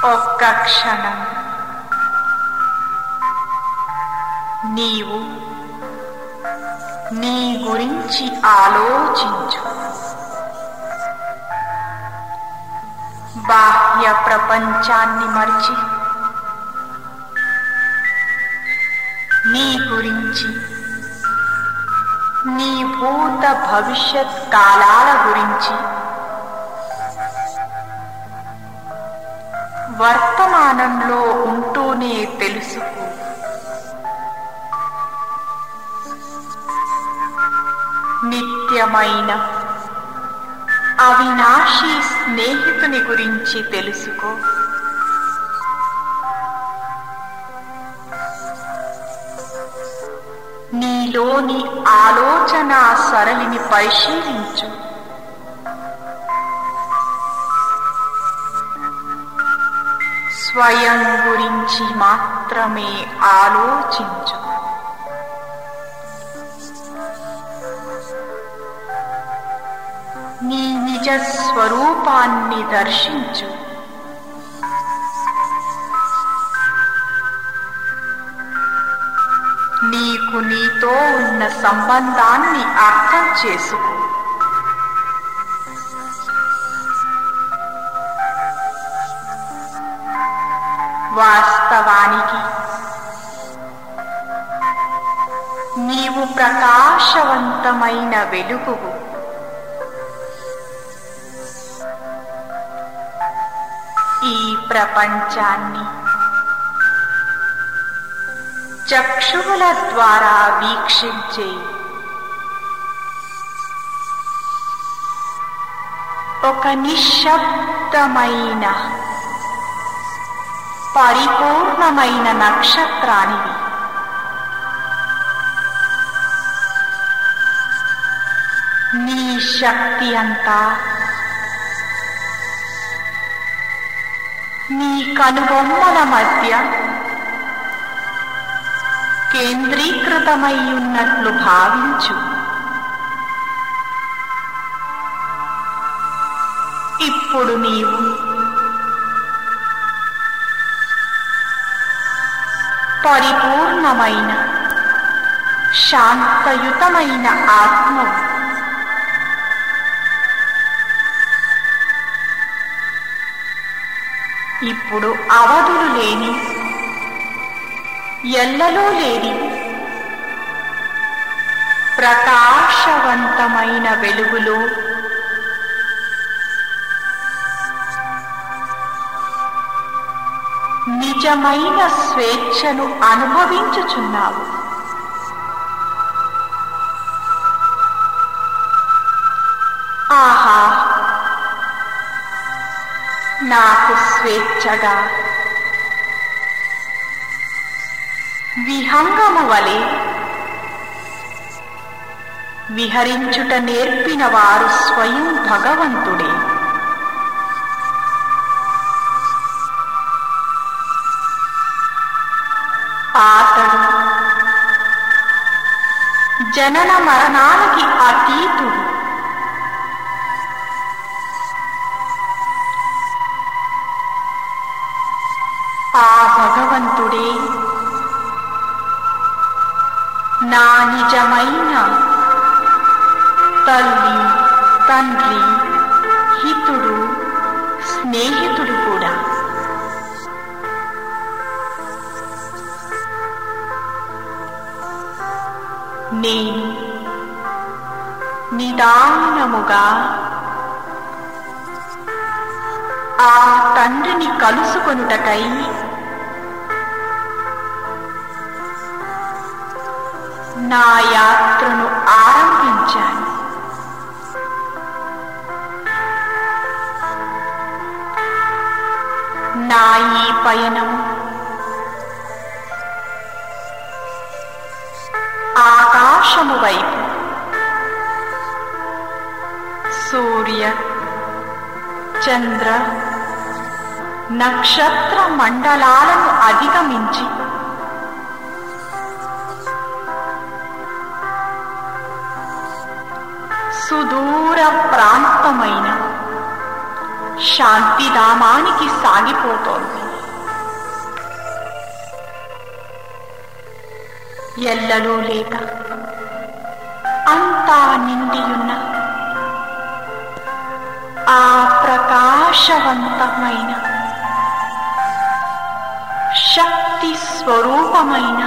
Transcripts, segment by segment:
ఒక్క క్షణం నీవు నీ గురించి ఆలోచించు బాహ్య ప్రపంచాన్ని మరిచి నీ గురించి నీ భూత భవిష్యత్ కాలాల గురించి వర్తమానంలో ఉంటూనే తెలుసుకో నిత్యమైన అవినాశీ స్నేహితుని గురించి తెలుసుకో నీలోని ఆలోచన సరళిని పరిశీలించు స్వయం గురించి మాత్రమే ఆలోచించు నీ నిజ స్వరూపాన్ని దర్శించు నీకు నీతో ఉన్న సంబంధాన్ని అర్థం చేసుకో వాస్తవానికి నీవు ప్రకాశవంతమైన వెలుగువు ఈ ప్రపంచాన్ని చక్షువుల ద్వారా వీక్షించే ఒక నిశ్శబ్దమైన పరిపూర్ణమైన నక్షత్రానివి నీ శక్తి అంతా నీ కనుబొమ్మల మధ్య కేంద్రీకృతమై ఉన్నట్లు భావించు ఇప్పుడు నీవు పరిపూర్ణమైన శాంతయుతమైన ఆత్మవు ఇప్పుడు అవధులు లేని ఎల్లలో లేని ప్రకాశవంతమైన వెలుగులో నిజమైన స్వేచ్ఛను అనుభవించుచున్నావు ఆహా నాకు స్వేచ్ఛగా విహంగము వలె విహరించుట నేర్పిన వారు స్వయం భగవంతుడే ఆతడు జనన మరణాలకి అతీతుడు ఆ భగవంతుడే నా నిజమైన తల్లి తండ్రి హితుడు స్నేహితుడు కూడా నేను నిదానముగా ఆ తండ్రిని కలుసుకొనుటకై నా యాత్రను ఆరంభించాను నా ఈ పయనం ఆకాశము వైపు సూర్య చంద్ర నక్షత్ర మండలాలను అధిగమించి సుదూర ప్రాంతమైన శాంతిధామానికి సాగిపోతోంది ఎల్లలో లేక అంతా నిండియున్న ఆ ప్రకాశవంతమైన శక్తి స్వరూపమైన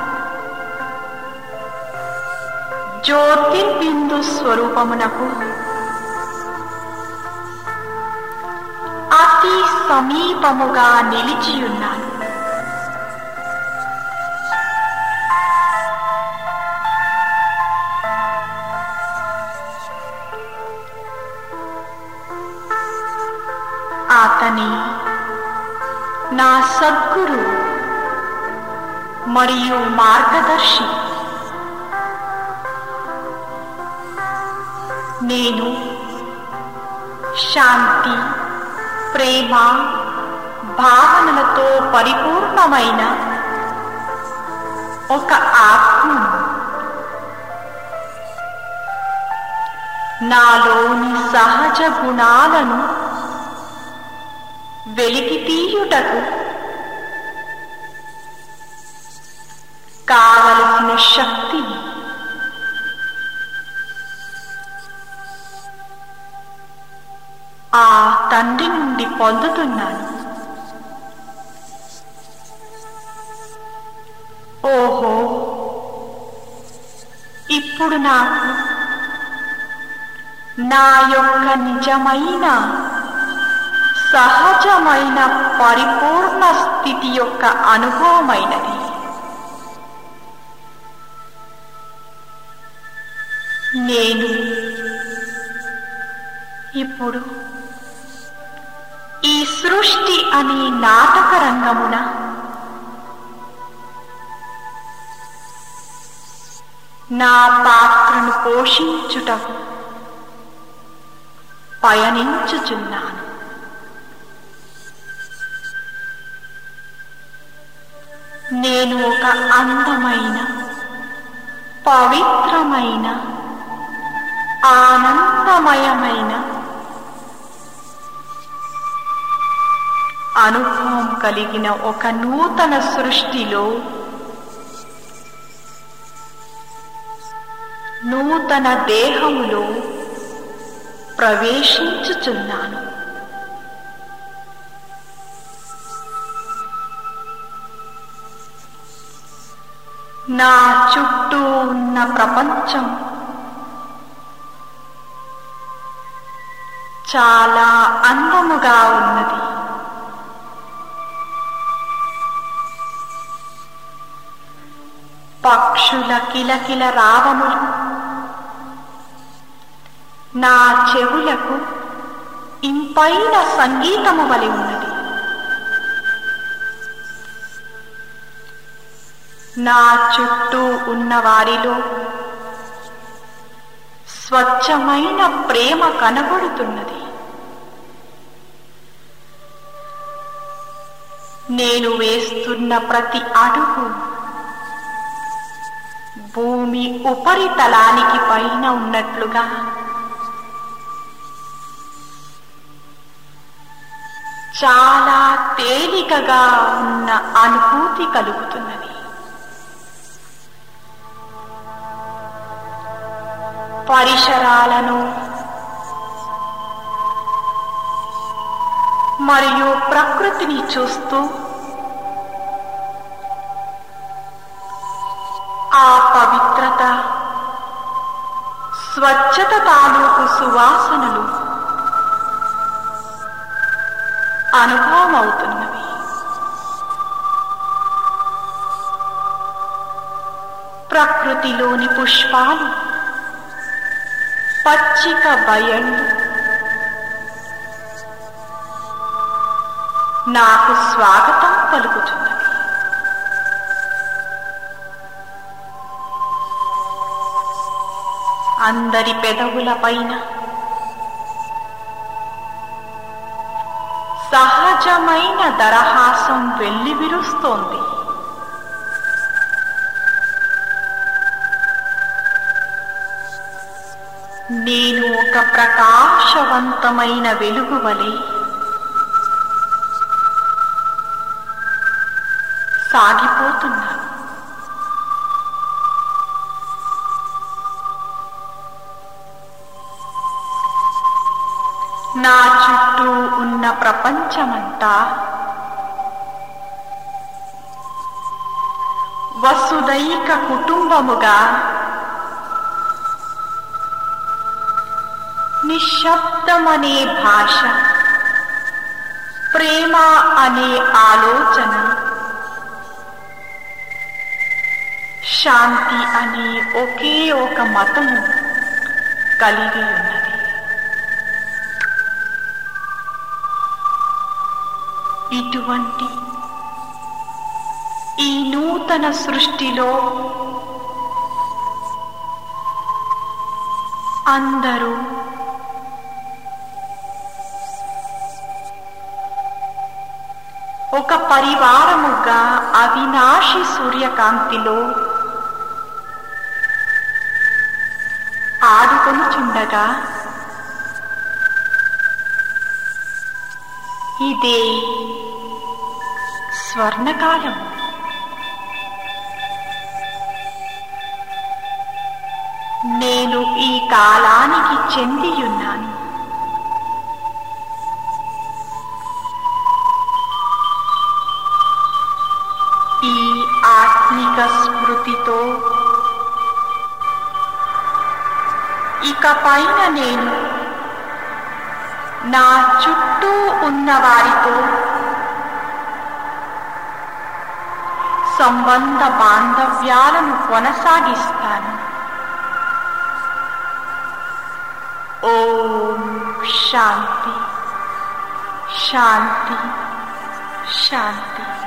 జ్యోతిర్బిందు స్వరూపమునకు అతి సమీపముగా నిలిచియున్నాను అతని నా సద్గురు మరియు మార్గదర్శి నేను శాంతి ప్రేమ భావనలతో పరిపూర్ణమైన ఒక ఆత్మను నాలోని సహజ గుణాలను వెలికి తీయుటకు కావలసిన శక్తిని ఆ తండ్రి నుండి పొందుతున్నాను ఓహో ఇప్పుడు నాకు నా యొక్క నిజమైన సహజమైన పరిపూర్ణ స్థితి యొక్క అనుభవమైనది నేను ఇప్పుడు ఈ సృష్టి అనే నాటక రంగమున నా పాత్రను పోషించుటకు పయనించుచున్నాను నేను ఒక అందమైన పవిత్రమైన ఆనందమయమైన అనుభవం కలిగిన ఒక నూతన సృష్టిలో నూతన దేహములో ప్రవేశించుచున్నాను నా చుట్టూ ఉన్న ప్రపంచం చాలా అందముగా ఉన్నది పక్షుల కిలకిల రావములు నా చెవులకు ఇంపైన సంగీతము వలి ఉన్నది నా చుట్టూ ఉన్న వారిలో స్వచ్ఛమైన ప్రేమ కనబడుతున్నది నేను వేస్తున్న ప్రతి అడుగు భూమి ఉపరితలానికి పైన ఉన్నట్లుగా చాలా తేలికగా ఉన్న అనుభూతి కలుగుతున్నది పరిసరాలను మరియు ప్రకృతిని చూస్తూ ఆ పవిత్రత స్వచ్ఛత తాలూకు సువాసనలు అనుభవం అవుతున్నవి ప్రకృతిలోని పుష్పాలు పచ్చిక బయళ్ళు నాకు స్వాగతం పలుకుతున్నది అందరి పెదవుల పైన సహజమైన దరహాసం వెళ్ళి విరుస్తోంది నేను ఒక ప్రకాశవంతమైన వెలుగు వలె సాగిపోతున్నాను నా చుట్టూ ఉన్న ప్రపంచమంతా వసుదైక కుటుంబముగా నిశ్శబ్దమనే భాష ప్రేమ అనే ఆలోచన శాంతి అనే ఒకే ఒక మతము కలిగి ఉన్నది ఇటువంటి ఈ నూతన సృష్టిలో అందరూ ఒక పరివారముగా అవినాశి సూర్యకాంతిలో ఆడుకొనుచుండగా ఇదే స్వర్ణకాలం నేను ఈ కాలానికి చెందియున్నాను ఈ ఆత్మిక స్మృతితో ఇక పైన నేను నా చుట్టూ ఉన్న వారితో సంబంధ బాంధవ్యాలను కొనసాగిస్తాను ఓం శాంతి శాంతి శాంతి